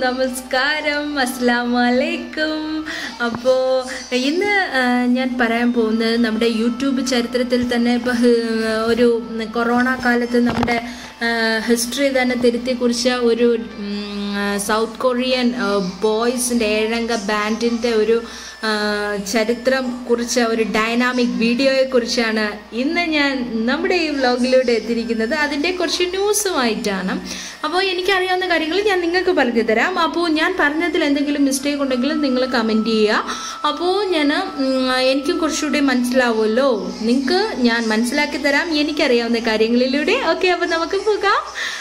നമസ്കാരം അസ്സാം വലൈക്കും അപ്പോൾ ഇന്ന് ആ, ഞാൻ പറയാൻ പോകുന്നത് നമ്മുടെ യൂട്യൂബ് ചരിത്രത്തിൽ തന്നെ ഇപ്പോൾ ഒരു കൊറോണ കാലത്ത് നമ്മുടെ ഹിസ്റ്ററി തന്നെ തിരുത്തി കുറിച്ച ഒരു ഉം, സൗത്ത് കൊറിയൻ ബോയ്സിൻ്റെ ഏഴംഗ ബാൻഡിൻ്റെ ഒരു ആ, ചരിത്രം കുറിച്ച ഒരു ഡൈനാമിക് വീഡിയോയെ കുറിച്ചാണ് ഇന്ന് ഞാൻ നമ്മുടെ ഈ വ്ലോഗിലൂടെ എത്തിയിരിക്കുന്നത് അതിൻ്റെ കുറച്ച് ന്യൂസുമായിട്ടാണ് അപ്പോൾ എനിക്കറിയാവുന്ന കാര്യങ്ങൾ ഞാൻ നിങ്ങൾക്ക് പറഞ്ഞു തരാം അപ്പോൾ ഞാൻ പറഞ്ഞതിൽ എന്തെങ്കിലും മിസ്റ്റേക്ക് ഉണ്ടെങ്കിൽ നിങ്ങൾ കമൻറ്റ് ചെയ്യുക അപ്പോൾ ഞാൻ ഉം, എനിക്കും കുറച്ചുകൂടി മനസ്സിലാവുമല്ലോ നിങ്ങൾക്ക് ഞാൻ മനസ്സിലാക്കി തരാം എനിക്കറിയാവുന്ന കാര്യങ്ങളിലൂടെ ഓക്കെ അപ്പോൾ നമുക്ക് പോകാം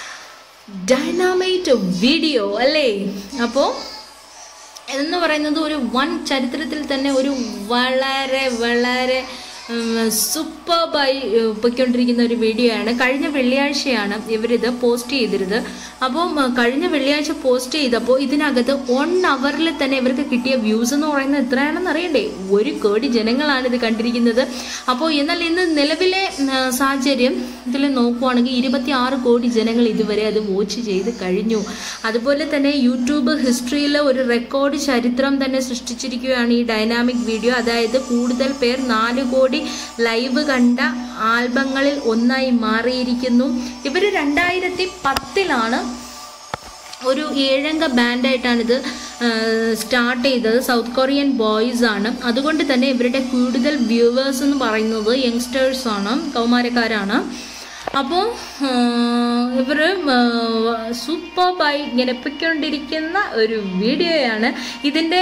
ഡൈനാമൈറ്റ് വീഡിയോ അല്ലേ അപ്പോൾ എന്ന് പറയുന്നത് ഒരു വൺ ചരിത്രത്തിൽ തന്നെ ഒരു വളരെ വളരെ സൂപ്പർബായി പൊയ്ക്കൊണ്ടിരിക്കുന്ന ഒരു വീഡിയോ ആണ് കഴിഞ്ഞ വെള്ളിയാഴ്ചയാണ് ഇവരിത് പോസ്റ്റ് ചെയ്തിരുന്നത് അപ്പം ആ, കഴിഞ്ഞ വെള്ളിയാഴ്ച പോസ്റ്റ് ചെയ്തപ്പോൾ ഇതിനകത്ത് വൺ അവറിൽ തന്നെ ഇവർക്ക് കിട്ടിയ വ്യൂസ് എന്ന് പറയുന്നത് എത്രയാണെന്ന് അറിയണ്ടേ ഒരു കോടി ജനങ്ങളാണ് ഇത് കണ്ടിരിക്കുന്നത് അപ്പോൾ എന്നാൽ ഇന്ന് നിലവിലെ ആ, സാഹചര്യം ഇതിൽ നോക്കുവാണെങ്കിൽ ഇരുപത്തി ആറ് കോടി ജനങ്ങൾ ഇതുവരെ അത് വാച്ച് ചെയ്ത് കഴിഞ്ഞു അതുപോലെ തന്നെ യൂട്യൂബ് ഹിസ്റ്ററിയിൽ ഒരു റെക്കോർഡ് ചരിത്രം തന്നെ സൃഷ്ടിച്ചിരിക്കുകയാണ് ഈ ഡൈനാമിക് വീഡിയോ അതായത് കൂടുതൽ പേർ നാല് കോടി ലൈവ് കണ്ട ആൽബങ്ങളിൽ ഒന്നായി മാറിയിരിക്കുന്നു ഇവർ രണ്ടായിരത്തി പത്തിലാണ് ഒരു ഏഴംഗ ബാൻഡായിട്ടാണിത് സ്റ്റാർട്ട് ചെയ്തത് സൗത്ത് കൊറിയൻ ബോയ്സ് ആണ് അതുകൊണ്ട് തന്നെ ഇവരുടെ കൂടുതൽ വ്യൂവേഴ്സ് എന്ന് പറയുന്നത് യങ്സ്റ്റേഴ്സ് ആണ് കൗമാരക്കാരാണ് അപ്പോൾ ഇവർ സൂപ്പർബായി ഇങ്ങനെ പൊയ്ക്കൊണ്ടിരിക്കുന്ന ഒരു വീഡിയോയാണ് ഇതിൻ്റെ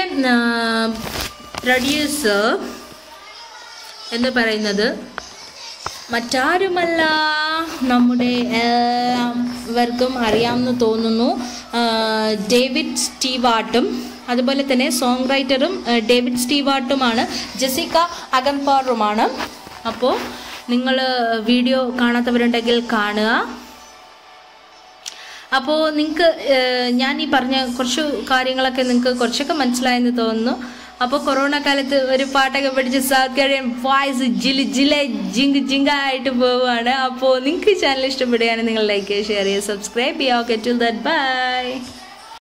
പ്രൊഡ്യൂസർ എന്ന് പറയുന്നത് മറ്റാരുമല്ല നമ്മുടെ എല്ലാവർക്കും അറിയാമെന്ന് തോന്നുന്നു ആ, ഡേവിഡ് സ്റ്റീവാട്ടും അതുപോലെ തന്നെ സോങ് റൈറ്ററും ആ, ഡേവിഡ് സ്റ്റീവാട്ടുമാണ് ജെസിക്ക അഗംപാറുമാണ് അപ്പോൾ നിങ്ങൾ വീഡിയോ കാണാത്തവരുണ്ടെങ്കിൽ കാണുക അപ്പോൾ നിങ്ങൾക്ക് ഞാൻ ഈ പറഞ്ഞ കുറച്ച് കാര്യങ്ങളൊക്കെ നിങ്ങൾക്ക് കുറച്ചൊക്കെ മനസ്സിലായെന്ന് തോന്നുന്നു അപ്പോൾ കൊറോണ കാലത്ത് ഒരു പാട്ടൊക്കെ പഠിച്ച് സൗത്ത് കൊറിയൻ വോയിസ് ജില് ജില ജിങ്ക് ജിങ്ക ആയിട്ട് പോവുകയാണ് അപ്പോൾ നിങ്ങൾക്ക് ചാനൽ ഇഷ്ടപ്പെടുകയാണെങ്കിൽ നിങ്ങൾ ലൈക്ക് ചെയ്യുക ഷെയർ ചെയ്യുക സബ്സ്ക്രൈബ് ചെയ്യുക ഓക്കെ ടു ദാറ്റ് ബൈ